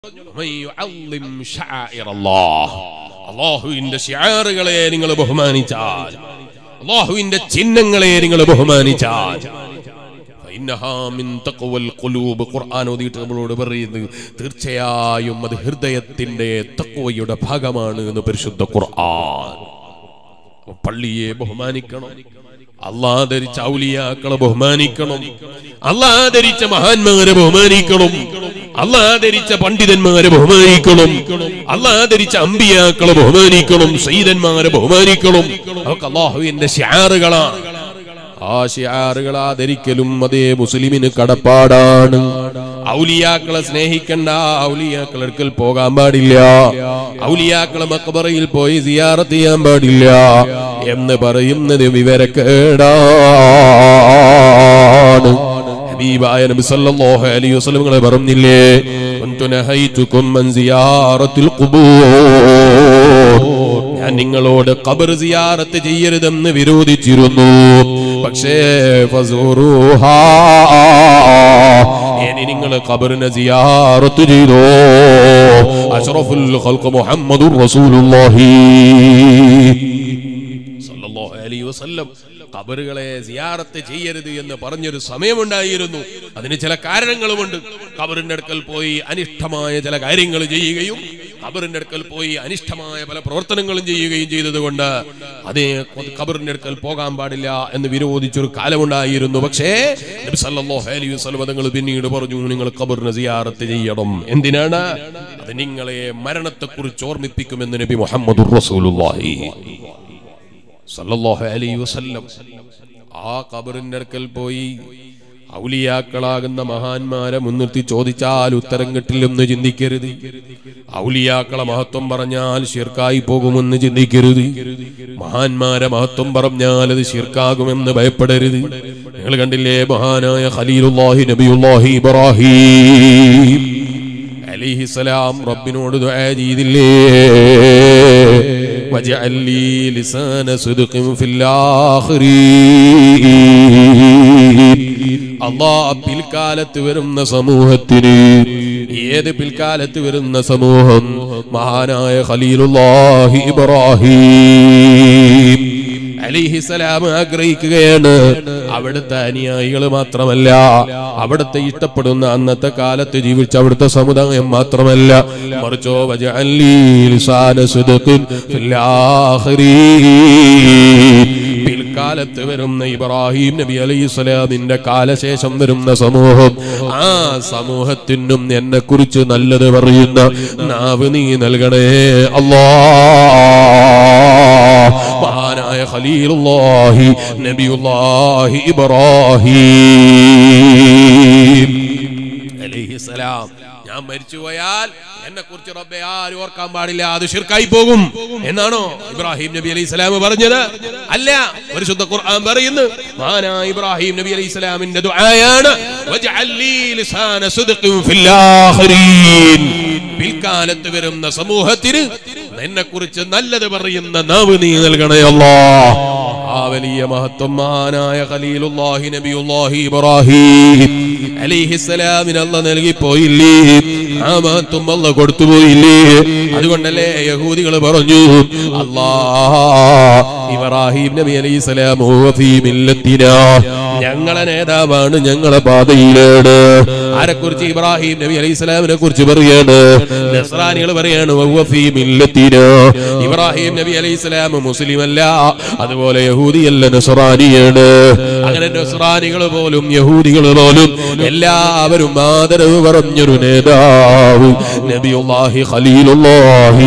ومن يعظم شعائر الله അള്ളാഹുവിന്റെ ഷിയാറുകളെ നിങ്ങൾ ബഹുമാനിച്ചാൽ അള്ളാഹുവിന്റെ ചിഹ്നങ്ങളെ നിങ്ങൾ ബഹുമാനിച്ചാൽ ഫഇന്നഹാ മിൻ തഖ്വൽ ഖുലൂബ് ഖുർആൻ ഓതിയിട്ട് നമ്മളോട് പറയുന്നത് തീർച്ചയായും അത് ഹൃദയത്തിന്റെ തഖ്വയുടെ ഭാഗമാണ് എന്ന് പരിശുദ്ധ ഖുർആൻ അപ്പൊ പള്ളിയെ ബഹുമാനിക്കണം അള്ളാദരിച്ച ഔലിയാക്കളെ ബഹുമാനിക്കണം അള്ളാദരിച്ച മഹാന്മാരെ ബഹുമാനിക്കണം അള്ളാദരിച്ച പണ്ഡിതന്മാരെ ബഹുമാനിക്കണം അള്ളാദരിച്ച അമ്പിയാക്കളെ ബഹുമാനിക്കണം സൈതന്മാരെ ബഹുമാനിക്കണം അതൊക്കെ അള്ളാഹുവിന്റെ ഷിയാറുകളാണ് ആ ഷിയാറുകൾ ആദരിക്കലും അതേ മുസ്ലിമിന് കടപ്പാടാണ് ഔലിയാക്കളെ സ്നേഹിക്കണ്ട ഔലിയാക്കളെ അടുക്കൽ പോകാൻ പാടില്ല ഔലിയാക്കളെ മക്കബറയിൽ പോയി സിയാറത്ത് ചെയ്യാൻ പാടില്ല എന്ന് പറയുന്നത് വിവരക്കേടാണ് ഹബീബായ നബി സല്ലല്ലാഹു അലൈഹി വസല്ലം നിങ്ങളെ പറഞ്ഞില്ലേ കുന്തു നഹൈതുകും അൻ സിയാറത്തിൽ ഖുബൂർ ഞാൻ നിങ്ങളോട് ഖബർ സിയാറത്ത് ചെയ്യരുതെന്ന് വിരോധിച്ചിരുന്നു പക്ഷേ ഫസൂറുഹാ ഇനി നിങ്ങൾ ഖബറിനെ സിയാറത്ത് ചെയ്തോ അഷ്റഫുൽ ഖൽഖ് മുഹമ്മദുർ റസൂലുള്ളാഹി സല്ലല്ലാഹു അലൈഹി വസല്ലം ഖബറുകളെ സിയാറത്ത് ചെയ്യരുത് എന്ന് പറഞ്ഞൊരു സമയമുണ്ടായിരുന്നു അതിന് ചില കാരണങ്ങളുമുണ്ട് ഖബറിന്റെ അടുക്കൽ പോയി അനിഷ്ടമായ ചില കാര്യങ്ങൾ ചെയ്യുകയും ഖബറിന്റെ അടുക്കൽ പോയി അനിഷ്ടമായ പല പ്രവർത്തനങ്ങളും ചെയ്യുകയും ചെയ്തതുകൊണ്ട് അതേ ഖബറിന്റെ അടുക്കൽ പോകാൻ പാടില്ല എന്ന് വിരോധിച്ചൊരു കാലമുണ്ടായിരുന്നു പക്ഷേ നബി സല്ലല്ലാഹു അലൈഹി വസല്ലം തങ്ങൾ പിന്നീട് പറഞ്ഞു നിങ്ങൾ ഖബറിനെ സിയാറത്ത് ചെയ്യണം എന്തിനാണ് അത് നിങ്ങളെ മരണത്തെക്കുറിച്ച് ഓർമ്മിപ്പിക്കുമെന്ന് നബി മുഹമ്മദുർ റസൂലുള്ളാഹി സല്ലല്ലാഹു അലൈഹി വസല്ലം ആ ഖബറിന്റെ അടുക്കൽ പോയി ഔലിയാക്കളാകുന്ന മഹാന്മാരെ മുൻനിർത്തി ചോദിച്ചാൽ ഉത്തരം കിട്ടില്ലെന്ന് ചിന്തിക്കരുത് ഔലിയാക്കളെ മഹത്വം പറഞ്ഞാൽ ഷിർക്കായി പോകുമെന്ന് ചിന്തിക്കരുത് മഹാന്മാരെ മഹത്വം പറഞ്ഞാൽ അത് ഷിർക്കാകുമെന്ന് ഭയപ്പെടരുത് നിങ്ങൾ കണ്ടില്ലേ മഹാനായ ഖലീലുല്ലാഹി നബിയുല്ലാഹി ഇബ്രാഹിം അലിഹിസലാം റബ്ബിനോട് ദുആ ചെയ്തില്ലേ واجعل لي لسان صدق في الآخرين അള്ളാ പിൽക്കാലത്ത് വരുന്ന സമൂഹത്തിന് ഏത് പിൽക്കാലത്ത് വരുന്ന സമൂഹം മഹാനായ ഖലീലുല്ലാഹി ഇബ്രാഹിം അലിഹിസലാം ആഗ്രഹിക്കുകയാണ് അവിടുത്തെ അനുയായികൾ മാത്രമല്ല അവിടുത്തെ ഇഷ്ടപ്പെടുന്ന അന്നത്തെ കാലത്ത് ജീവിച്ച അവിടുത്തെ സമുദായം മാത്രമല്ല മറിച്ചോ പിൽക്കാലത്ത് വരുന്ന ഇബ്രാഹിം നബി അലൈഹി സ്വലാമിന്റെ കാലശേഷം വരുന്ന സമൂഹം ആ സമൂഹത്തിനും എന്നെ കുറിച്ച് നല്ലത് പറയുന്ന നാവ് നീ നൽകണേ അല്ലാ മഹാനായ ഖലീലുല്ലാഹി നബിയുല്ലാഹി ഇബ്രാഹിം അലൈഹിസ്സലാം ഞാൻ മരിച്ചുപോയാൽ എന്നെ കുറിച്ച് റബ്ബെ ആരും ഓർക്കാൻ പാടില്ല അത് ഷിർക്കായി പോകും എന്നാണോ ഇബ്രാഹിം നബി അലൈഹി സ്വലാം പറഞ്ഞത് അല്ല പരിശുദ്ധ ഖുർആൻ പറയുന്നു മാനാ ഇബ്രാഹിം നബി അലൈഹി സ്വലാമിന്റെ ദുആയാണ് വജ്അൽ ലീ ലിസാന സിദ്ഖിൻ ഫിൽ ആഖിരീൻ പിൽക്കാലത്ത് വരുന്ന സമൂഹത്തിന് എന്നെ കുറിച്ച് നല്ലത് പറയുന്ന നാവ് നീ നൽകണേ അല്ലാ ആ വലിയ മഹത്വമാനായ ഖലീലുല്ലാഹി നബിയുല്ലാഹി ഇബ്രാഹിം അലൈഹിസ്സലാമിന് അല്ല നൽകി പോയില്ലേ ആ മഹത്വം അല്ല കൊടുത്തുപോയില്ലേ അതുകൊണ്ടല്ലേ യഹൂദികൾ പറഞ്ഞു അല്ലാ ഇബ്രാഹിം നബി അലൈഹി സ്വലാം ഞങ്ങളെ നേതാവാണ് ഞങ്ങളെ പാതയിലാണ് ആരെക്കുറിച്ച് ഇബ്രാഹിം നബി അലൈഹി സ്വലാമിനെ കുറിച്ച് പറയാണ് നസ്രാനികൾ പറയാണ് വൗവഫീ മില്ലത്തിനാ. ഇബ്രാഹിം നബി അലൈഹി സ്വലാം മുസ്ലിം അല്ല അതുപോലെ യഹൂദിയല്ല നസ്രാനിയാണ് അങ്ങനെ നസ്രാനികൾ പോലും യഹൂദികൾ പോലും എല്ലാവരും ആദരവ് പറഞ്ഞൊരു നേതാവ് നബിയുല്ലാഹി ഖലീലുല്ലാഹി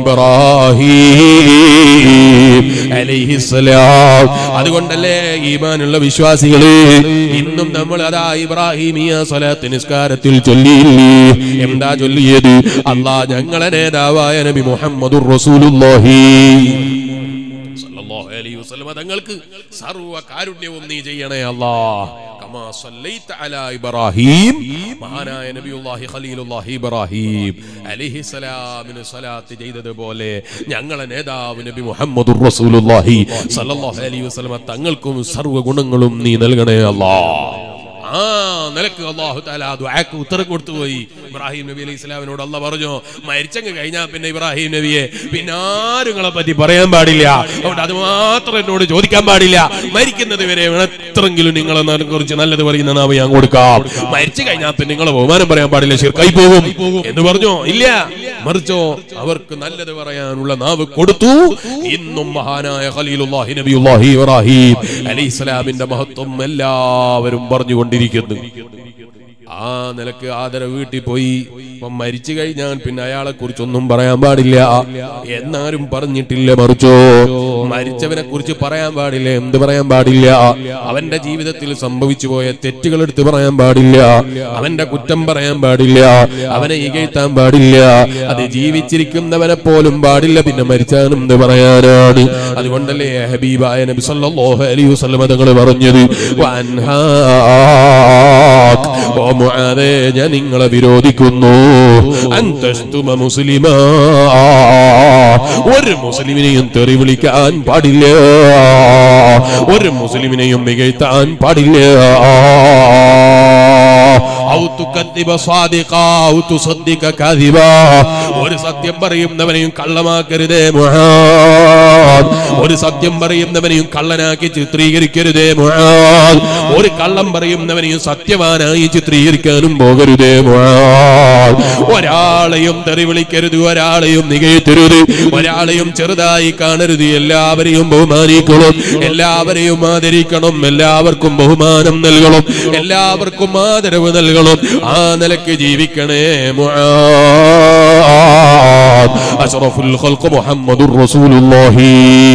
ഇബ്രാഹിം അലൈഹിസ്സലാം അതുകൊണ്ടല്ലേ ഈമാനുള്ള വിശ്വാസികളെ ഇന്നും നമ്മൾ അതാ ഇബ്രാഹിമിയ സ്വലാത്ത് നിസ്കാരത്തിൽ ചൊല്ലിയില്ലേ എന്താ ചൊല്ലിയത് അല്ലാ ഞങ്ങളെ നേതാവായ നബി മുഹമ്മദുർ റസൂലുള്ളാഹി സല്ലല്ലാഹു അലൈഹി വസല്ലമ തങ്ങൾക്ക് സർവ്വ കാരുണ്യവും നീ ചെയ്യണേ അല്ലാ കമാ സല്ലൈത അലാ ഇബ്രാഹിം മഹാനായ നബിയുല്ലാഹി ഖലീലുല്ലാഹി ഇബ്രാഹിം അലൈഹി സലാമിന് സ്വലാത്ത് ചെയ്തതുപോലെ ഞങ്ങളെ നേതാവ് നബി മുഹമ്മദുർ റസൂലുള്ളാഹി സല്ലല്ലാഹു അലൈഹി വസല്ലമ തങ്ങൾക്കും സർവ്വ ഗുണങ്ങളും നീ നൽകണേ അല്ലാ ആ നിലക്ക് അള്ളാഹു താല ആ ദുആക്ക് ഉത്തരം കൊടുത്തു പോയി ഇബ്രാഹിം നബി അലൈഹി ഇസ്ലാമിനോട് അല്ല പറഞ്ഞു മരിച്ചങ്ങ് കഴിഞ്ഞാൽ പിന്നെ ഇബ്രാഹിം നബിയെ പിന്നെ ആരും നിങ്ങളെ പറ്റി പറയാൻ പാടില്ല അതുകൊണ്ട് അത് മാത്രം എന്നോട് ചോദിക്കാൻ പാടില്ല മരിക്കുന്നത് വരെ എത്രയെങ്കിലും നിങ്ങളെ കുറിച്ച് നല്ലത് പറയുന്ന നാവ് ഞാൻ കൊടുക്കാം മരിച്ചു കഴിഞ്ഞാൽ പിന്നെ നിങ്ങളെ ബഹുമാനം പറയാൻ പാടില്ല ശിർക്കായി പോകും എന്ന് പറഞ്ഞോ ഇല്ല മറിച്ചോ അവർക്ക് നല്ലത് പറയാനുള്ള നാവ് കൊടുത്തു ഇന്നും മഹാനായ ഖലീലുല്ലാഹി നബിയുല്ലാഹി ഇബ്രാഹിം അലൈഹിസ്സലാമിന്റെ മഹത്വം എല്ലാവരും പറഞ്ഞുകൊണ്ടിരിക്കുന്നു ആ നിലക്ക് ആദര വീട്ടിൽ പോയി ഇപ്പം മരിച്ചു കഴിഞ്ഞാൽ പിന്നെ അയാളെ കുറിച്ചൊന്നും പറയാൻ പാടില്ല എന്നാരും പറഞ്ഞിട്ടില്ല മറിച്ചോ മരിച്ചവനെ കുറിച്ച് പറയാൻ പാടില്ല എന്ത് പറയാൻ പാടില്ല അവന്റെ ജീവിതത്തിൽ സംഭവിച്ചു പോയ തെറ്റുകൾ എടുത്ത് പറയാൻ പാടില്ല അവന്റെ കുറ്റം പറയാൻ പാടില്ല അവനെ ഇകഴ്ത്താൻ പാടില്ല അത് ജീവിച്ചിരിക്കുന്നവനെ പോലും പാടില്ല പിന്നെ മരിച്ചാലും എന്ത് പറയാനാണ് അതുകൊണ്ടല്ലേ ഹബീബായ നബി സല്ലല്ലാഹു അലൈഹി വസല്ലം തങ്ങൾ പറഞ്ഞത് വൻഹാക് ഓ മുആദേ ഞാൻ നിങ്ങളെ വിരോധിക്കുന്നു അന്തസ്തുമ മുസ്ലിമാ ഒരു മുസ്ലിമിനെയും തെറി വിളിക്കാൻ പാടില്ല ഒരു മുസ്ലിമിനെയും മികഴ്ത്താൻ പാടില്ല ഔ തുകദ്ദിബ സാദിഖാ ഔ തുസദ്ദിഖ കാദിബാ ഒരു സത്യം പറയുന്നവനെയും കള്ളമാക്കരുതേ മുആദ് ഒരു സത്യം പറയുന്നവനെയും കള്ളനാക്കി ചിത്രീകരിക്കരുതേ മുആദ് ഒരു കള്ളം പറയുന്നവനെയും സത്യവാനായി ചിത്രീകരിക്കാനും പോകരുതേ മുആദ് ഒരാളെയും തെറി വിളിക്കരുത് ഒരാളെയും നികഴ്ത്തരുത് ഒരാളെയും ചെറുതായി കാണരുത് എല്ലാവരെയും ബഹുമാനിക്കണം എല്ലാവരെയും ആദരിക്കണം എല്ലാവർക്കും ബഹുമാനം നൽകണം എല്ലാവർക്കും ആദരവ് നൽകണം ആ നിലക്ക് ജീവിക്കണേ മുആദ് അഷ്റഫുൽ ഖൽഖ് മുഹമ്മദുർ റസൂലുള്ളാഹി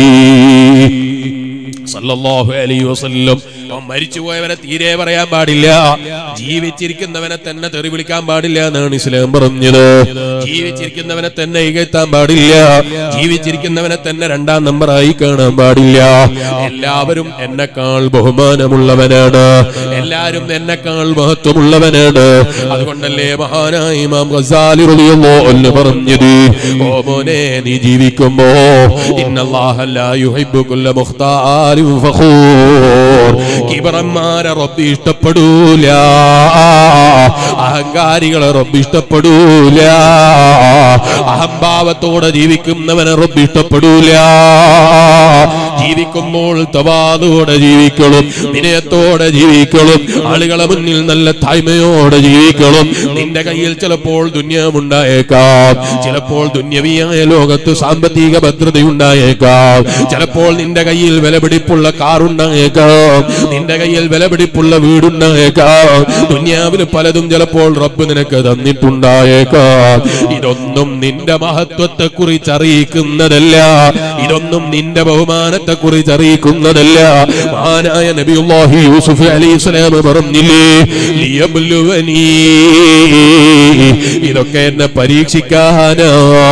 സല്ലല്ലാഹു അലൈഹി വസല്ലം അവൻ മരിച്ചുപോയവനെ തീരെ പറയാൻ പാടില്ല ജീവിച്ചിരിക്കുന്നവനെ തന്നെ തെറി വിളിക്കാൻ പാടില്ല എന്നാണ് ഇസ്ലാം പറഞ്ഞത് ജീവിച്ചിരിക്കുന്നവനെ തന്നെ ഇകഴ്ത്താൻ പാടില്ല ജീവിച്ചിരിക്കുന്നവനെ തന്നെ രണ്ടാം നമ്പറായി കാണാൻ പാടില്ല എല്ലാവരും എന്നെക്കാൾ ബഹുമാനമുള്ളവനാണ് എല്ലാരും എന്നെക്കാൾ മഹത്വമുള്ളവനാണ് അതുകൊണ്ടല്ലേ മഹാനായ ഇമാം ഗസാലി റളിയല്ലാഹു അൻഹു പറഞ്ഞത് ഓ മോനെ നീ ജീവിക്കുമ്പോ ഇന്നല്ലാഹ ലാ യുഹിബ്ബു കുല്ല മുഖ്താലിൻ ഫഖൂർ കിബറന്മാരെ റബ്ബ് ഇഷ്ടപ്പെടൂല അഹങ്കാരികളെ റബ്ബ് ഇഷ്ടപ്പെടൂല അഹംഭാവത്തോടെ ജീവിക്കുന്നവനെ റബ്ബ് ഇഷ്ടപ്പെടൂല ജീവിക്കുമ്പോൾ തവാദോടെ ജീവിക്കണം വിനയത്തോടെ ജീവിക്കണം ആളുകളെ മുന്നിൽ നല്ല തായ്മയോടെ ജീവിക്കണം നിന്റെ കയ്യിൽ ചിലപ്പോൾ ദുന്യാവുണ്ടായേക്കാം ചിലപ്പോൾ ദുന്യവിയായ ലോകത്ത് സാമ്പത്തിക ഭദ്രതയുണ്ടായേക്കാം ചിലപ്പോൾ നിന്റെ കയ്യിൽ വിലപിടിപ്പുള്ള കാറുണ്ടായേക്കാം നിന്റെ കയ്യിൽ വിലപിടിപ്പുള്ള വീടുണ്ടായേക്കാം ദുന്യാവിന് പലതും ചിലപ്പോൾ റബ്ബ് നിനക്ക് തന്നിട്ടുണ്ടായേക്കാം ഇതൊന്നും നിന്റെ മഹത്വത്തെ കുറിച്ച് അറിയിക്കുന്നതല്ല ഇതൊന്നും നിന്റെ ബഹുമാനത്തെ കുറിച്ച് അറിയിക്കുന്നതല്ല മഹാനായ നബിയുല്ലാഹി യൂസുഫ് അലൈഹി സ്വലാം പറഞ്ഞില്ലേ ലിയബ്ലുവനീ ഇതൊക്കെ എന്നെ പരീക്ഷിക്കാനാ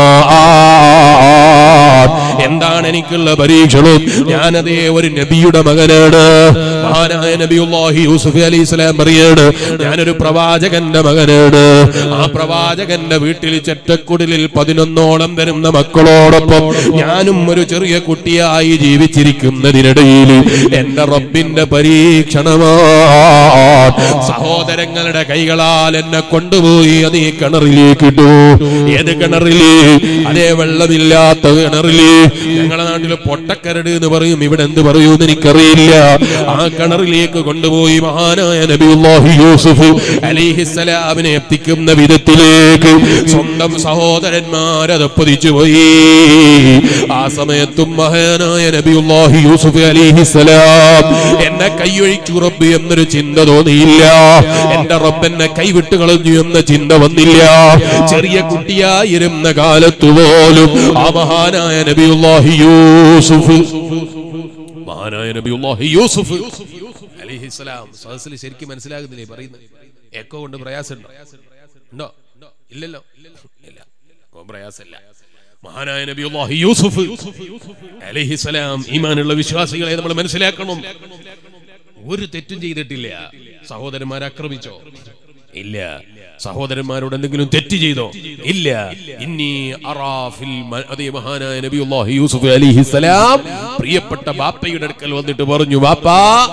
എന്താണ് എനിക്കുള്ള പരീക്ഷണം ഞാനതേ ഒരു നബിയുടെ മകനാണ് മഹാനായ നബിയുല്ലാഹി യൂസുഫ് അലൈഹി സ്വലാം പറയാണ് ഞാനൊരു പ്രവാചകന്റെ മകനാണ് ആ പ്രവാചകന്റെ വീട്ടിൽ ചെറ്റക്കുടിലിൽ പതിനൊന്നോളം വരുന്ന മക്കളോടൊപ്പം ഞാനും ഒരു ചെറിയ കുട്ടിയായി ജീവിച്ചിരിക്കുന്നതിനിടയിൽ എന്റെ റബ്ബിന്റെ പരീക്ഷണമാ സഹോദരങ്ങളുടെ കൈകളാൽ എന്നെ കൊണ്ടുപോയി അത് ഈ കിണറിലേക്ക് ഇട്ടു ഏത് കിണറില് അതേ വെള്ളമില്ലാത്ത കിണറില് ഞങ്ങളുടെ നാട്ടില് പൊട്ടക്കരട് എന്ന് പറയും ഇവിടെ എന്ത് പറയൂന്ന് എനിക്കറിയില്ല ആ കിണറിലേക്ക് കൊണ്ടുപോയി മഹാനായ നബിയുല്ലാഹി യൂസുഫ് അലിഹിസലാമിനെ എത്തിക്കുന്ന വിധത്തിലേക്ക് സ്വന്തം സഹോദരന്മാരത് പതിച്ചുപോയി ആ സമയത്തും മഹാനായ നബിയുല്ലാഹി യൂസുഫ് അലിഹിസലാം എന്നെ കൈയൊഴിച്ചു റബ്ബ് എന്നൊരു ചിന്ത തോന്നിയില്ല എന്റെ റബ്ബ് എന്നെ കൈവിട്ട് കളഞ്ഞു എന്ന ചിന്ത വന്നില്ല ചെറിയ കുട്ടിയായിരുന്ന കാലത്ത് പോലും ആ മഹാനായ നബിയുല്ലാഹി യൂസുഫ് മഹാനായ നബിയുല്ലാഹി യൂസുഫ് അലിഹിസ്സലാം സദസ്സിൽ ശരിക്കും മനസ്സിലാകുന്നില്ലേ പറയുന്നത് എക്കോ കൊണ്ട് പ്രയാസമുണ്ടോ ഉണ്ടോ ഇല്ലല്ലോ ഇല്ല ഓ, പ്രയാസമില്ല മഹാനായ നബിയുല്ലാഹി യൂസുഫ് അലിഹിസ്സലാം ഈമാനുള്ള വിശ്വാസികളെ നമ്മൾ മനസ്സിലാക്കണം ഒരു തെറ്റും ചെയ്തിട്ടില്ല സഹോദരന്മാരെ ആക്രമിച്ചോ ഇല്ല സഹോദരന്മാരോട് എന്തെങ്കിലും തെറ്റ് ചെയ്തോ ഇല്ല ഇന്നി അറാഫിൽ മ- അതേ മഹാനായ നബിയുല്ലാഹി യൂസുഫ് അലിഹിസലാം പ്രിയപ്പെട്ട ബാപ്പയുടെ അടുക്കൽ വന്നിട്ട് പറഞ്ഞു ബാപ്പാ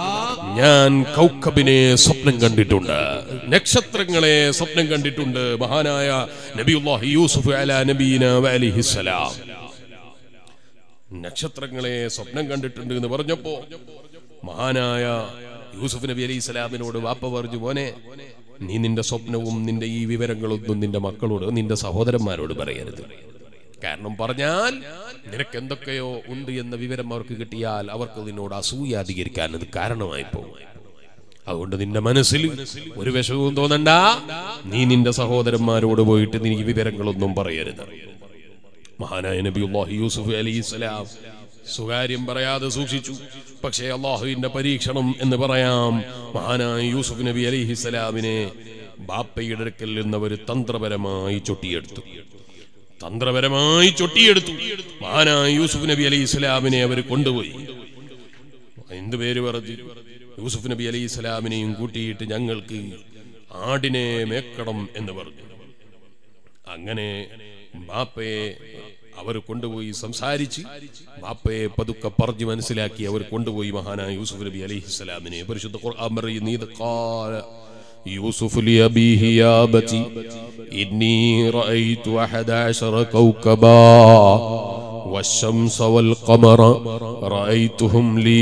ഞാൻ കൗക്കബിനെ സ്വപ്നം കണ്ടിട്ടുണ്ട് നക്ഷത്രങ്ങളെ സ്വപ്നം കണ്ടിട്ടുണ്ട് മഹാനായ നബിയുല്ലാഹി യൂസുഫ് അല നബീന അലിഹിസലാം നക്ഷത്രങ്ങളെ സ്വപ്നം കണ്ടിട്ടുണ്ട് എന്ന് പറഞ്ഞപ്പോ മഹാനായ യൂസുഫ് നബി അലൈഹി സ്വലാമിനോട് വാപ്പ പറഞ്ഞു മോനെ നീ നിന്റെ സ്വപ്നവും നിന്റെ ഈ വിവരങ്ങളൊന്നും നിന്റെ മക്കളോട് നിന്റെ സഹോദരന്മാരോട് പറയരുത് കാരണം പറഞ്ഞാൽ നിനക്ക് എന്തൊക്കെയോ ഉണ്ട് എന്ന വിവരം അവർക്ക് കിട്ടിയാൽ അവർക്ക് നിന്നോട് അസൂയ അധികരിക്കാൻ അത് കാരണമായി പോകും അതുകൊണ്ട് നിന്റെ മനസ്സിൽ ഒരു വിഷവും തോന്നണ്ട നീ നിന്റെ സഹോദരന്മാരോട് പോയിട്ട് നീ ഈ വിവരങ്ങളൊന്നും പറയരുത് മഹാനായ നബിയുല്ലാഹി യൂസുഫ് അലൈഹിസ്സലാം സ്വകാര്യം പറയാതെ സൂക്ഷിച്ചു പക്ഷേ അള്ളാഹുവിന്റെ പരീക്ഷണം എന്ന് പറയാം മഹാനായ യൂസുഫ് നബി അലിഹിസ്സലാമിനെ ബാപ്പയുടെ അടുക്കൽ നിന്നവർ തന്ത്രപരമായി ചൊട്ടിയെടുത്തു തന്ത്രപരമായി ചൊട്ടിയെടുത്തു മഹാനായ യൂസുഫ് നബി അലൈഹി ഇസ്ലാമിനെ അവർ കൊണ്ടുപോയി എന്ത് പേര് പറഞ്ഞു യൂസുഫ് നബി അലൈഹി ഇസ്ലാമിനെയും കൂട്ടിയിട്ട് ഞങ്ങൾക്ക് ആടിനെ മേക്കണം എന്ന് പറഞ്ഞു അങ്ങനെ ബാപ്പയെ അവർ കൊണ്ടുപോയി സംസാരിച്ച് ബാപ്പയെ പതുക്കെ പറഞ്ഞു മനസ്സിലാക്കി അവർ കൊണ്ടുപോയി മഹാനായ യൂസുഫ് നബി അലൈഹി സ്വലാമിനെ പരിശുദ്ധ ഖുർആൻ പറയുന്നു ഇത് قال يوسف لأبيه يا أبتي إني رأيت أحد عشر كوكبا والشمس والقمر رأيتهم لي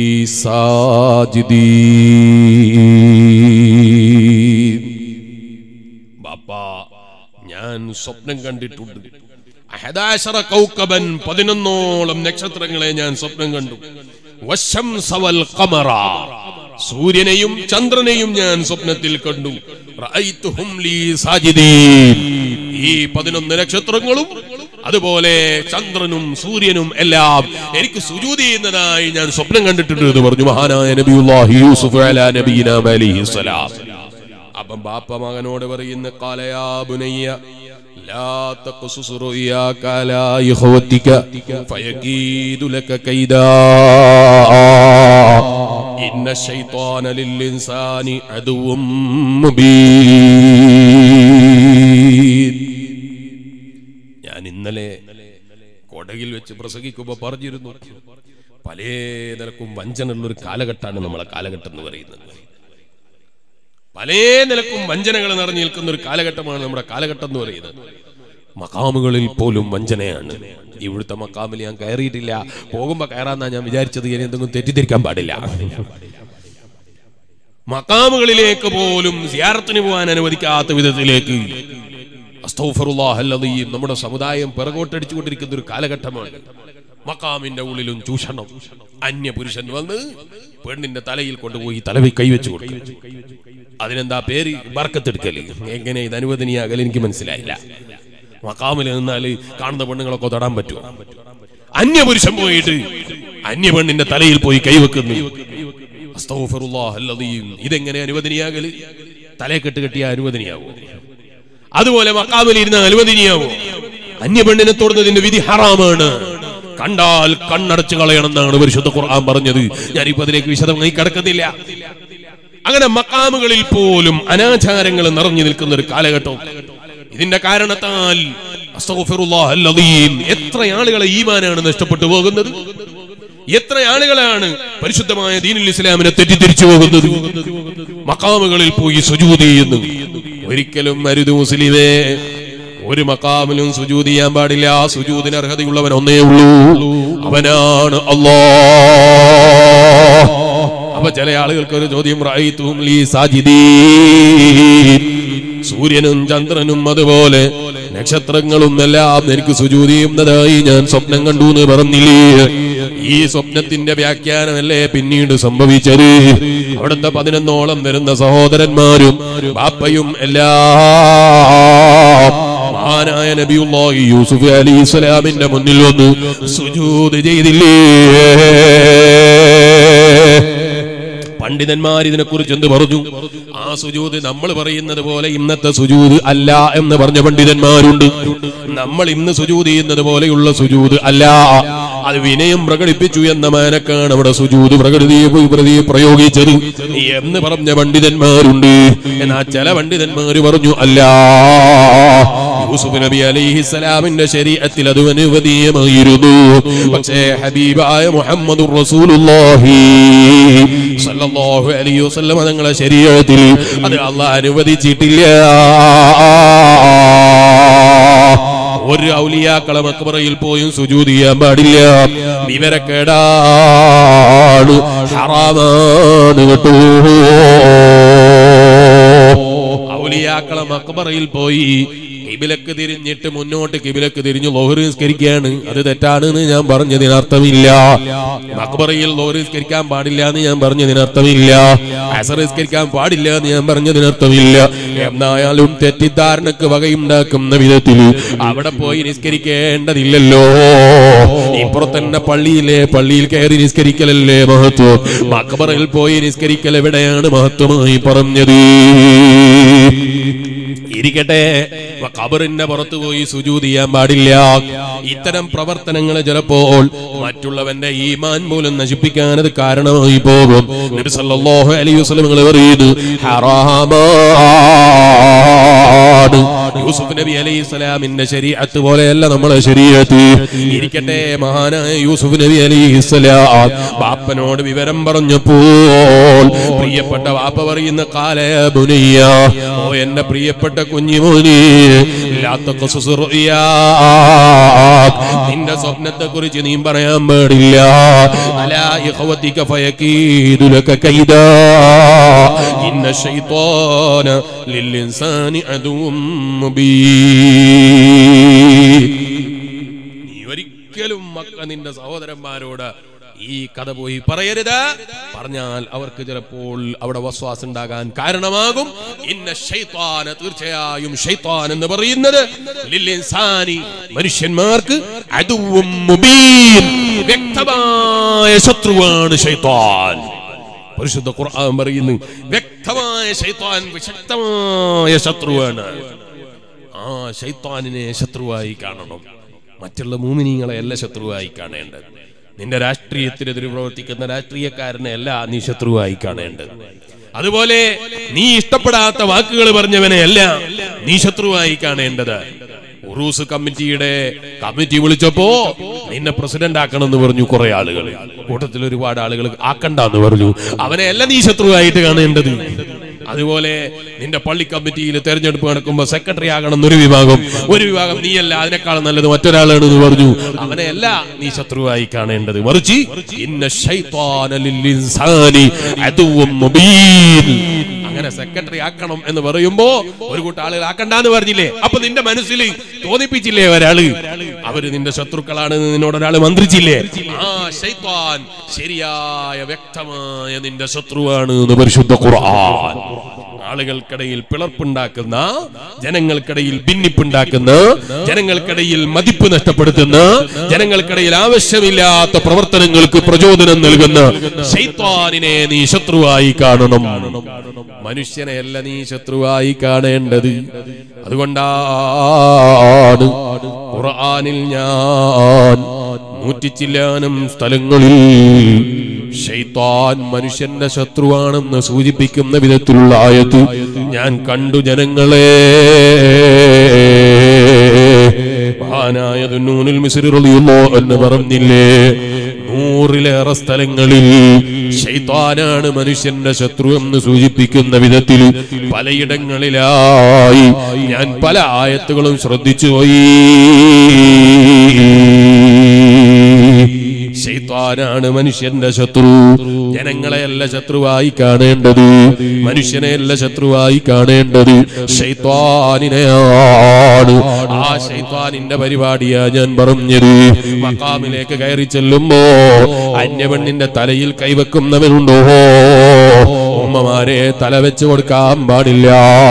ساجدين ബാപ്പാ ഞാൻ സ്വപ്നം കണ്ടിട്ടുണ്ട് അഹദാശറ കൗക്കബൻ പതിനൊന്നോളം നക്ഷത്രങ്ങളെ ഞാൻ സ്വപ്നം കണ്ടു വശംസ വൽ ഖമറ സൂര്യനെയും ചന്ദ്രനെയും ഞാൻ സ്വപ്നത്തിൽ കണ്ടു റഅയ്തുഹും ലീ സാജിദീൻ ഈ പതിനൊന്ന് നക്ഷത്രങ്ങളും അതുപോലെ ചന്ദ്രനും സൂര്യനും എല്ലാം എനിക്ക് സുജൂദ് ചെയ്യുന്നതായി ഞാൻ സ്വപ്നം കണ്ടിട്ടുണ്ട് എന്ന് പറഞ്ഞു മഹാനായ നബിയുല്ലാഹി യൂസുഫ് അലാ നബീന അലൈഹിസ്സലാം അപ്പം ബാപ്പ മകനോട് പറയുന്ന കാലയാ ബുനയ്യ لا تقصص رؤياك على إخوتك فيكيد لك كيدا إن الشيطان للإنسان عدو مبين ഞാൻ ഇന്നലെ കൊടകിൽ വെച്ച് പ്രസംഗിക്കുമ്പോൾ പറഞ്ഞിരുന്നു പല നിലക്കും വഞ്ചനയുള്ള ഒരു കാലഘട്ടമാണ് നമ്മളെ കാലഘട്ടം എന്ന് പറയുന്നത് പല നിലക്കും വഞ്ചനകൾ നിറഞ്ഞു നിൽക്കുന്ന ഒരു കാലഘട്ടമാണ് നമ്മുടെ കാലഘട്ടം എന്ന് പറയുന്നത് മക്കാമുകളിൽ പോലും വഞ്ചനയാണ് ഇവിടുത്തെ മക്കാമിൽ ഞാൻ കയറിയിട്ടില്ല പോകുമ്പോ കയറാന്നാ ഞാൻ വിചാരിച്ചത് ഇനി എന്തെങ്കിലും തെറ്റിദ്ധരിക്കാൻ പാടില്ല മക്കാമുകളിലേക്ക് പോലും സിയാറത്തിന് പോകാൻ അനുവദിക്കാത്ത വിധത്തിലേക്ക് അസ്തൗഫറുല്ലാഹ് അല്ലദീം നമ്മുടെ സമുദായം പിറകോട്ടടിച്ചുകൊണ്ടിരിക്കുന്ന ഒരു കാലഘട്ടമാണ് മക്കാമിന്റെ ഉള്ളിലും ചൂഷണം അന്യ പുരുഷൻ വന്ന് പെണ്ണിന്റെ തലയിൽ കൊണ്ടുപോയി തലവി കൈവച്ചു കൊടുക്കും അതിനെന്താ പേര് ബർക്കത്തെടുക്കല് എങ്ങനെ ഇത് അനുവദനീയാകൽ എനിക്ക് മനസ്സിലായില്ല മക്കാമിൽ നിന്നാല് കാണുന്ന പെണ്ണുങ്ങളൊക്കെ തൊടാൻ പറ്റുമോ അന്യപുരുഷൻ പോയിട്ട് അന്യ പെണ്ണിന്റെ തലയിൽ പോയി കൈവെക്കുന്നു അസ്തഗ്ഫിറുല്ലാഹ് അല്ലദീം. ഇതെങ്ങനെ അനുവദനീയാകല് തലയെ കെട്ട് കെട്ടിയ അനുവദനീയാവോ അതുപോലെ മക്കാമിൽ ഇരുന്ന അനുവദനീയാവോ അന്യ പെണ്ണിനെ തൊടുന്നതിന്റെ വിധി ഹറാമാണ് കണ്ടാൽ കണ്ണടച്ചു കളയണം എന്നാണ് പരിശുദ്ധ ഖുർആൻ പറഞ്ഞത് ഞാനിപ്പോ അതിലേക്ക് വിശദമായി കിടക്കുന്നില്ല അങ്ങനെ മക്കാമുകളിൽ പോലും അനാചാരങ്ങൾ നിറഞ്ഞു നിൽക്കുന്ന ഒരു കാലഘട്ടം ഇതിന്റെ കാരണത്താൽ അസ്തഗ്ഫിറുല്ലാഹ് അൽ-അദീം. എത്ര ആളുകളെ ഈമാനാണ് നഷ്ടപ്പെട്ടു പോകുന്നത് എത്ര ആളുകളാണ് പരിശുദ്ധമായ ദീനുൽ ഇസ്ലാമിനെ തെറ്റിദ്ധരിച്ചു പോകുന്നത് മക്കാമുകളിൽ പോയി സുജൂദ് ചെയ്യുന്നു ഒരിക്കലും അരുത് മുസ്ലിമേ ഒരു മക്കാമിലും സുജൂദ് ചെയ്യാൻ പാടില്ല ആ സുജൂദിന് അർഹതയുള്ളവൻ ഒന്നേ ഉള്ളൂ അവനാണ് അല്ലാ അപ്പൊ ചില ആളുകൾക്ക് ഒരു ചോദ്യം റഅയ്തുഹും ലീ സാജിദീൻ സൂര്യനും ചന്ദ്രനും അതുപോലെ നക്ഷത്രങ്ങളും എല്ലാം എനിക്ക് സുജൂദ് ചെയ്യുന്നതായി ഞാൻ സ്വപ്നം കണ്ടു എന്ന് പറഞ്ഞില്ലേ ഈ സ്വപ്നത്തിന്റെ വ്യാഖ്യാനമല്ലേ പിന്നീട് സംഭവിച്ചത് അവിടുത്തെ പതിനൊന്നോളം വരുന്ന സഹോദരന്മാരും ബാപ്പയും എല്ലാം മഹാനായ നബിയുള്ളാഹി യൂസുഫ് അലി ഇസ്ലാമിന്റെ മുന്നിൽ വന്ന് സുജൂദ് ചെയ്തില്ലേ പണ്ഡിതന്മാർ ഇതിനെ കുറിച്ച് എന്ത് പറഞ്ഞു ആ സുജൂത് നമ്മൾ പറയുന്നത് പോലെ ഇന്നത്തെ സുജൂത് അല്ല എന്ന് പറഞ്ഞ പണ്ഡിതന്മാരുണ്ട് നമ്മൾ ഇന്ന് സുജൂത് ചെയ്യുന്നത് പോലെയുള്ള സുജൂത് അല്ല അത് വിനയം പ്രകടിപ്പിച്ചു എന്ന മാനക്കാണ് അവിടെ സുജൂത് പ്രകൃതിയെ പ്രതി പ്രയോഗിച്ചത് എന്ന് പറഞ്ഞ പണ്ഡിതന്മാരുണ്ട് എന്നാൽ ചില പണ്ഡിതന്മാർ പറഞ്ഞു അല്ല യൂസുഫ് നബി അലൈഹിസ്സലാമിന്റെ ശരീരത്തിൽ അത് അനുവദീയമായിരുന്നു പക്ഷേ ഹബീബായ മുഹമ്മദ് റസൂലുള്ളാഹി സല്ലല്ലാഹു അലൈഹി വസല്ലം തങ്ങളെ ശരീരത്തിൽ അത് അള്ളാഹ് അനുവദിച്ചിട്ടില്ല ഒരു ഔലിയാക്കളെ മക്ബറയിൽ പോയും സുജൂദ് ചെയ്യാൻ പാടില്ല വിവരക്കേടാണ് ഹറാമാണ് കേട്ടോ ഔലിയാക്കളെ മക്ബറയിൽ പോയി കിബിലക്ക് തിരിഞ്ഞിട്ട് മുന്നോട്ട് കിബിലക്ക് തിരിഞ്ഞു ലോഹറി നിസ്കരിക്കുകയാണ് അത് തെറ്റാണ് എന്ന് ഞാൻ പറഞ്ഞതിന് അർത്ഥമില്ല മക്ബറയിൽ ലോഹറി നിസ്കരിക്കാൻ പാടില്ല എന്ന് ഞാൻ പറഞ്ഞതിന് അർത്ഥമില്ല അസർ നിസ്കരിക്കാൻ പാടില്ല എന്ന് ഞാൻ പറഞ്ഞതിന് അർത്ഥമില്ല എന്നായാലും തെറ്റിദ്ധാരണക്ക് വകയുണ്ടാക്കുന്ന വിധത്തിൽ അവിടെ പോയി നിസ്കരിക്കേണ്ടതില്ലല്ലോ ഇപ്പുറത്തന്നെ പള്ളിയിലെ പള്ളിയിൽ കയറി നിസ്കരിക്കലല്ലേ മഹത്വം മക്ബറയിൽ പോയി നിസ്കരിക്കൽ എവിടെയാണ് മഹത്വമായി പറഞ്ഞത് ഇരിക്കട്ടെ വ ഖബറിന്റെ പുറത്തു പോയി സുജൂദ് ചെയ്യാൻ പാടില്ല ഇത്തരം പ്രവർത്തനങ്ങൾ ചിലപ്പോൾ മറ്റുള്ളവന്റെ ഈമാൻ മൂലം നശിപ്പിക്കാൻ അത് കാരണമായി പോകും നബി സല്ലല്ലാഹു അലൈഹി വസല്ലം നിങ്ങൾ പറയുന്നു ഹറാമാണ് യൂസുഫ് നബി അലൈഹി സ്വലാമിന്റെ ശരീഅത്ത് പോലെയല്ല നമ്മളെ ശരീഅത്ത് ഇരിക്കട്ടെ മഹാനായ യൂസുഫ് നബി അലൈഹി സ്വലാം ബാപ്പനോട് വിവരം പറഞ്ഞപ്പോൾ പ്രിയപ്പെട്ട വാപ്പ പറയുന്ന കാല ബുനിയ ഓ എന്റെ പ്രിയപ്പെട്ട കുഞ്ഞുമോനി നിന്റെ സ്വപ്നത്തെ കുറിച്ച് നീ പറയാൻ പാടില്ല അലാ ഇഖ്വതിക ഫയകീദു ലക കൈദാ ഇന്ന ശൈത്വാന ലിൽഇൻസാനി അദുവും മുബീൻ നീ ഒരിക്കലും മക്ക നിന്റെ സഹോദരന്മാരോട് ഈ കഥ പോയി പറയരുത് പറഞ്ഞാൽ അവർക്ക് ചിലപ്പോൾ അവിടെ വസ്വാസം ഉണ്ടാകാൻ കാരണമാകും ഇന്ന ഷൈത്താന തീർച്ചയായും ഷൈത്താൻ എന്ന് പറയുന്നത് ലില്ലിൻസാനി മനുഷ്യന്മാർക്ക് അതുവും മുബീൻ വ്യക്തമായ ശത്രുവാണ് ഷൈത്താൻ പരിശുദ്ധ ഖുർആൻ പറയുന്നു വ്യക്തമായ ഷൈത്താൻ ശക്തമായ ശത്രുവാണ് ആ ശൈത്താനിനെ ശത്രുവായി കാണണം മറ്റുള്ള മൂമിനിങ്ങളെ അല്ല ശത്രുവായി കാണേണ്ടത് നിന്റെ രാഷ്ട്രീയത്തിനെതിരെ പ്രവർത്തിക്കുന്ന രാഷ്ട്രീയക്കാരനെ അല്ല നീ ശത്രുവായി കാണേണ്ടത് അതുപോലെ നീ ഇഷ്ടപ്പെടാത്ത വാക്കുകൾ പറഞ്ഞവനെ അല്ല നീ ശത്രുവായി കാണേണ്ടത് ഉറൂസ് കമ്മിറ്റിയുടെ കമ്മിറ്റി വിളിച്ചപ്പോ നിന്നെ പ്രസിഡന്റ് ആക്കണം എന്ന് പറഞ്ഞു കുറെ ആളുകൾ കൂട്ടത്തിൽ ഒരുപാട് ആളുകൾ ആക്കണ്ടെന്ന് പറഞ്ഞു അവനെ അല്ല നീ ശത്രുവായിട്ട് കാണേണ്ടത് അതുപോലെ നിന്റെ പള്ളി കമ്മിറ്റിയിൽ തെരഞ്ഞെടുപ്പ് നടക്കുമ്പോൾ സെക്രട്ടറി ആകണം എന്നൊരു വിഭാഗം ഒരു വിഭാഗം നീയല്ല അതിനേക്കാൾ നല്ലത് മറ്റൊരാളാണ് എന്ന് പറഞ്ഞു അവനെയല്ല നീ ശത്രുവായി കാണേണ്ടത് മറിച്ച് ഇന്ന ശൈത്വാന ലിൽഇൻസാനി അദുവ്വം മുബീൻ അങ്ങനെ സെക്രട്ടറി ആക്കണം എന്ന് പറയുമ്പോ ഒരു കൂട്ടം ആളുകൾ ആക്കണ്ടെന്ന് പറഞ്ഞില്ലേ അപ്പൊ നിന്റെ മനസ്സിൽ തോന്നിപ്പിച്ചില്ലേ ഒരാള് അവര് നിന്റെ ശത്രുക്കളാണ് എന്ന് നിന്നോട് ഒരാൾ മന്ത്രിച്ചില്ലേ ആ ശൈത്വാൻ ശരിയായ വ്യക്തമായ നിന്റെ ശത്രുവാണ് എന്ന് പരിശുദ്ധ ഖുർആൻ ആളുകൾക്കിടയിൽ പിളർപ്പുണ്ടാക്കുന്ന ജനങ്ങൾക്കിടയിൽ ഭിന്നിപ്പുണ്ടാക്കുന്ന ജനങ്ങൾക്കിടയിൽ മതിപ്പ് നഷ്ടപ്പെടുത്തുന്ന ജനങ്ങൾക്കിടയിൽ ആവശ്യമില്ലാത്ത പ്രവർത്തനങ്ങൾക്ക് പ്രചോദനം നൽകുന്ന ശൈത്വാനിനെ നീ ശത്രുവായി കാണണം മനുഷ്യനെയല്ല നീ ശത്രുവായി കാണേണ്ടത് അതുകൊണ്ടാണ് ഖുർആനിൽ ഞാൻ നൂറ്റിച്ചില്ലാനും സ്ഥലങ്ങളിൽ ഷെയ്ത്താൻ മനുഷ്യന്റെ ശത്രുവാണെന്ന് സൂചിപ്പിക്കുന്ന വിധത്തിലുള്ള ആയത്ത് ഞാൻ കണ്ടു ജനങ്ങളെ മഹാനായ ദുന്നൂനുൽ മിസ്രി റളിയല്ലാഹു എന്ന് പറഞ്ഞില്ലേ നൂറിലേറെ സ്ഥലങ്ങളിൽ ഷെയ്ത്താനാണ് മനുഷ്യന്റെ ശത്രു എന്ന് സൂചിപ്പിക്കുന്ന വിധത്തിൽ പലയിടങ്ങളിലായി ഞാൻ പല ആയത്തുകളും ശ്രദ്ധിച്ചു പോയി ഷെയ്ത്താനാണ് മനുഷ്യന്റെ ശത്രു ജനങ്ങളെയല്ല ശത്രുവായി കാണേണ്ടത് മനുഷ്യനെയല്ല ശത്രുവായി കാണേണ്ടത് ഷെയ്ത്താനിനെയാണ് ആ ഷെയ്ത്താനിന്റെ പരിപാടിയാ ഞാൻ പറഞ്ഞത് മക്കാമിലേക്ക് കയറി ചെല്ലുമ്പോ അന്യപെണ്ണിന്റെ തലയിൽ കൈവെക്കുന്നവനുണ്ടോ ഉമ്മമാരെ തല വെച്ച് കൊടുക്കാൻ പാടില്ല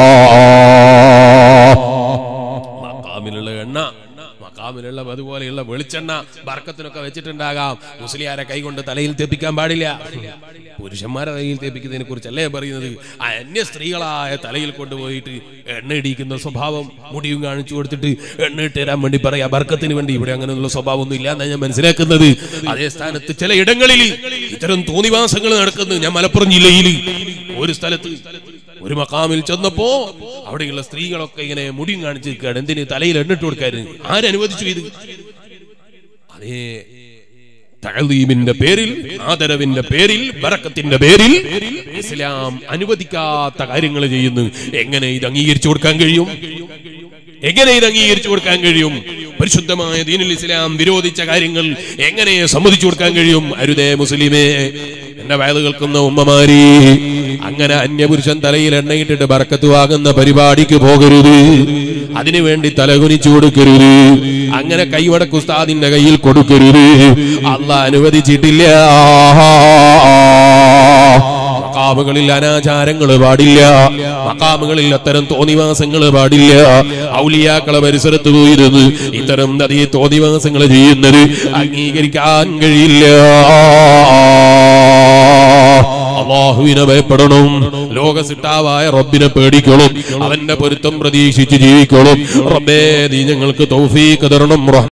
മക്കാമിലുള്ള എണ്ണ മക്കാമിലുള്ള അതുപോലെയുള്ള വെളിച്ചെണ്ണ ബർക്കത്തിനൊക്കെ വെച്ചിട്ടുണ്ടാകാം മുസ്ലിയാരെ കൈകൊണ്ട് തലയിൽ തെപ്പിക്കാൻ പാടില്ല പുരുഷന്മാരെ തലയിൽ തെപ്പിക്കുന്നതിനെ കുറിച്ചല്ലേ പറയുന്നത് ആ അന്യ സ്ത്രീകളായ തലയിൽ കൊണ്ടുപോയിട്ട് എണ്ണ ഇടിക്കുന്ന സ്വഭാവം മുടിയും കാണിച്ചു കൊടുത്തിട്ട് എണ്ണ ഇട്ട് തരാൻ വേണ്ടി പറയാ ബർക്കത്തിന് വേണ്ടി ഇവിടെ അങ്ങനെയുള്ള സ്വഭാവം ഒന്നും ഇല്ല എന്നാണ് ഞാൻ മനസ്സിലാക്കുന്നത് അതേ സ്ഥാനത്ത് ചില ഇടങ്ങളിൽ ഇത്തരം തോന്നിവാസങ്ങൾ നടക്കുന്നു ഞാൻ മലപ്പുറം ജില്ലയിൽ ഒരു സ്ഥലത്ത് ഒരു മക്കാമിൽ ചെന്നപ്പോ അവിടെയുള്ള സ്ത്രീകളൊക്കെ ഇങ്ങനെ മുടിയും കാണിച്ച് നിൽക്കുകയാണ് എന്തിന് തലയിൽ എണ്ണിട്ട് കൊടുക്കായിരുന്നു ആരനുവദിച്ചു ഇത് അതേ തഴലീമിന്റെ പേരിൽ ആദരവിന്റെ പേരിൽ ബറക്കത്തിന്റെ പേരിൽ ഇസ്ലാം അനുവദിക്കാത്ത കാര്യങ്ങൾ ചെയ്യുന്നു എങ്ങനെ ഇത് അംഗീകരിച്ചു കൊടുക്കാൻ കഴിയും എങ്ങനെ ഇത് അംഗീകരിച്ചു കൊടുക്കാൻ കഴിയും പരിശുദ്ധമായ ദീനുൽ ഇസ്ലാം വിരോധിച്ച കാര്യങ്ങൾ എങ്ങനെ സമ്മതിച്ചു കൊടുക്കാൻ കഴിയും അരുതേ മുസ്ലിമേ എന്നെ വയല് കേൾക്കുന്ന ഉമ്മമാരി അങ്ങനെ അന്യപുരുഷൻ തലയിൽ എണ്ണയിട്ടിട്ട് ബറക്കത്ത് വാങ്ങുന്ന പരിപാടിക്ക് പോകരുത് അതിനുവേണ്ടി തലകുനിച്ചു കൊടുക്കരുത് അങ്ങനെ കൈവടക്ക് ഉസ്താദിന്റെ കയ്യിൽ കൊടുക്കരുത് അല്ല അനുവദിച്ചിട്ടില്ല മക്കാമുകളിൽ അനാചാരങ്ങൾ പാടില്ല മക്കാമുകളിൽ അത്തരം തോന്നിവാസങ്ങൾ പാടില്ല ഔലിയാക്കളെ പരിസരത്ത് പോയിരുന്ന് ഇത്തരം നദീ തോന്നിവാസങ്ങൾ ചെയ്യുന്നത് അംഗീകരിക്കാൻ കഴിയില്ല അള്ളാഹുവിനെ ഭയപ്പെടണം ലോകസിട്ടാവായ റബ്ബിനെ പേടിക്കണം അവന്റെ പൊരുത്തം പ്രതീക്ഷിച്ച് ജീവിക്കണം റബ്ബേ നീ ഞങ്ങൾക്ക് തൗഫീഖ് തരണം റഹ്മാനേ.